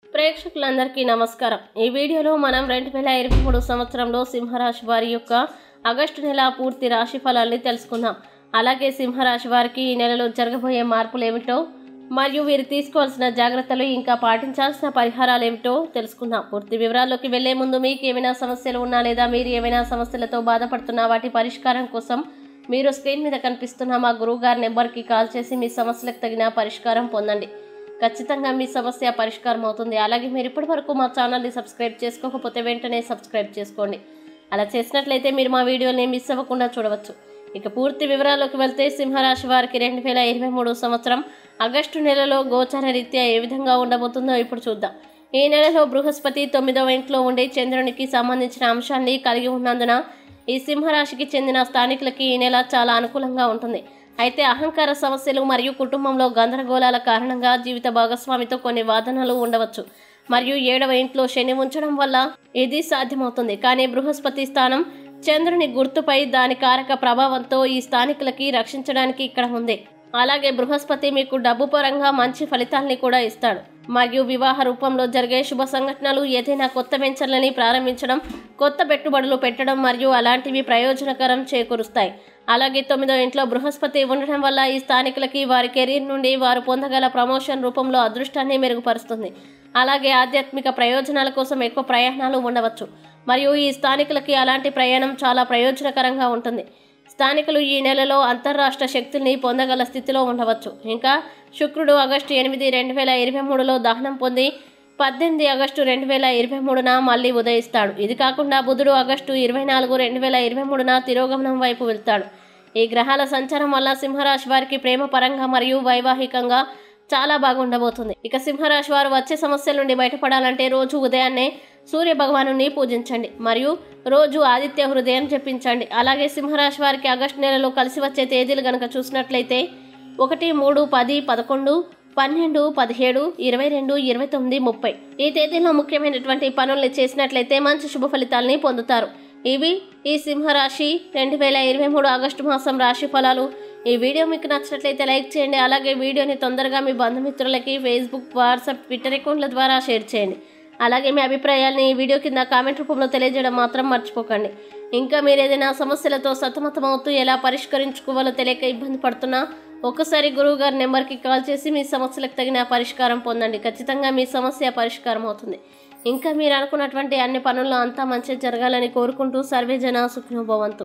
ప్రేక్షకులందరికీ నమస్కారం ఈ వీడియోలో మనం రెండు వేల ఇరవై మూడు సంవత్సరంలో సింహరాశి వారి యొక్క ఆగస్టు నెల పూర్తి రాశి ఫలాల్ని తెలుసుకుందాం అలాగే సింహరాశి వారికి ఈ నెలలో జరగబోయే మార్పులు ఏమిటో మరియు వీరు తీసుకోవాల్సిన జాగ్రత్తలు ఇంకా పాటించాల్సిన పరిహారాలు ఏమిటో తెలుసుకుందాం పూర్తి వివరాల్లోకి వెళ్లే ముందు మీకు ఏమైనా సమస్యలు ఉన్నా లేదా మీరు ఏమైనా సమస్యలతో బాధపడుతున్నా వాటి పరిష్కారం కోసం మీరు స్క్రీన్ మీద కనిపిస్తున్న మా గురువు గారి నెంబర్కి కాల్ చేసి మీ సమస్యలకు తగిన పరిష్కారం పొందండి ఖచ్చితంగా మీ సమస్య పరిష్కారం అవుతుంది అలాగే మీరు ఇప్పటి వరకు మా ఛానల్ని సబ్స్క్రైబ్ చేసుకోకపోతే వెంటనే సబ్స్క్రైబ్ చేసుకోండి అలా చేసినట్లయితే మీరు మా వీడియోని మిస్ అవ్వకుండా చూడవచ్చు ఇక పూర్తి వివరాల్లోకి వెళ్తే సింహరాశి వారికి రెండు వేల ఇరవై మూడు సంవత్సరం ఆగస్టు నెలలో గోచార రీత్యా ఏ విధంగా ఉండబోతుందో ఇప్పుడు చూద్దాం ఈ నెలలో బృహస్పతి తొమ్మిదవ ఇంట్లో ఉండే చంద్రునికి సంబంధించిన అంశాన్ని కలిగి ఉన్నందున ఈ సింహరాశికి చెందిన స్థానికులకి ఈ నెల చాలా అనుకూలంగా ఉంటుంది అయితే అహంకార సమస్యలు మరియు కుటుంబంలో గందరగోళాల కారణంగా జీవిత భాగస్వామితో కొన్ని వాదనలు ఉండవచ్చు మరియు ఏడవ ఇంట్లో శని ఉంచడం వల్ల ఇది సాధ్యమవుతుంది కానీ బృహస్పతి స్థానం చంద్రుని గుర్తుపై దాని కారక ప్రభావంతో ఈ స్థానికులకి రక్షించడానికి ఇక్కడ ఉంది అలాగే బృహస్పతి మీకు డబ్బు పరంగా మంచి ఫలితాల్ని కూడా ఇస్తాడు మరియు వివాహ రూపంలో జరిగే శుభ సంఘటనలు ఏదైనా కొత్త వెంచర్లని ప్రారంభించడం కొత్త పెట్టుబడులు పెట్టడం మరియు అలాంటివి ప్రయోజనకరం చేకూరుస్తాయి అలాగే తొమ్మిదో ఇంట్లో బృహస్పతి ఉండడం వల్ల ఈ స్థానికులకి వారి కెరీర్ నుండి వారు పొందగల ప్రమోషన్ రూపంలో అదృష్టాన్ని మెరుగుపరుస్తుంది అలాగే ఆధ్యాత్మిక ప్రయోజనాల కోసం ఎక్కువ ప్రయాణాలు ఉండవచ్చు మరియు ఈ స్థానికులకి అలాంటి ప్రయాణం చాలా ప్రయోజనకరంగా ఉంటుంది స్థానికులు ఈ నెలలో అంతర్రాష్ట్ర శక్తుల్ని పొందగల స్థితిలో ఉండవచ్చు ఇంకా శుక్రుడు ఆగస్టు ఎనిమిది రెండు వేల ఇరవై మూడులో దహనం పొంది పద్దెనిమిది ఆగస్టు రెండు వేల ఇరవై మూడున మళ్ళీ ఉదయిస్తాడు ఇది కాకుండా బుధుడు ఆగస్టు ఇరవై నాలుగు రెండు వేల ఇరవై మూడున తిరోగమనం వైపు వెళ్తాడు ఈ గ్రహాల సంచారం వల్ల సింహరాశి వారికి ప్రేమ పరంగా మరియు వైవాహికంగా చాలా బాగుండబోతుంది ఇక సింహరాశి వారు వచ్చే సమస్యల నుండి బయటపడాలంటే రోజు ఉదయాన్నే సూర్య భగవాను పూజించండి మరియు రోజు ఆదిత్య హృదయం జపించండి అలాగే సింహరాశి వారికి ఆగస్టు నెలలో కలిసి వచ్చే తేదీలు గనక చూసినట్లయితే ఒకటి మూడు పది పదకొండు పన్నెండు పదిహేడు ఇరవై రెండు ఇరవై తొమ్మిది ముప్పై ఈ తేదీలో ముఖ్యమైనటువంటి పనుల్ని చేసినట్లయితే మంచి శుభ ఫలితాలని పొందుతారు ఇవి ఈ సింహరాశి రెండు వేల ఇరవై మూడు ఆగస్టు మాసం రాశి ఫలాలు ఈ వీడియో మీకు నచ్చినట్లయితే లైక్ చేయండి అలాగే వీడియోని తొందరగా మీ బంధుమిత్రులకి ఫేస్బుక్ వాట్సాప్ ట్విట్టర్ అకౌంట్ల ద్వారా షేర్ చేయండి అలాగే మీ అభిప్రాయాల్ని ఈ వీడియో కింద కామెంట్ రూపంలో తెలియజేయడం మాత్రం మర్చిపోకండి ఇంకా మీరు ఏదైనా సమస్యలతో సతమతమవుతూ ఎలా పరిష్కరించుకోవాలో తెలియక ఇబ్బంది పడుతున్నా ఒక్కసారి గురువు గారి నెంబర్కి కాల్ చేసి మీ సమస్యలకు తగిన పరిష్కారం పొందండి ఖచ్చితంగా మీ సమస్య పరిష్కారం అవుతుంది ఇంకా మీరు అనుకున్నటువంటి అన్ని పనుల్లో అంతా మంచి జరగాలని కోరుకుంటూ సర్వే జన సుఖినోభవంతు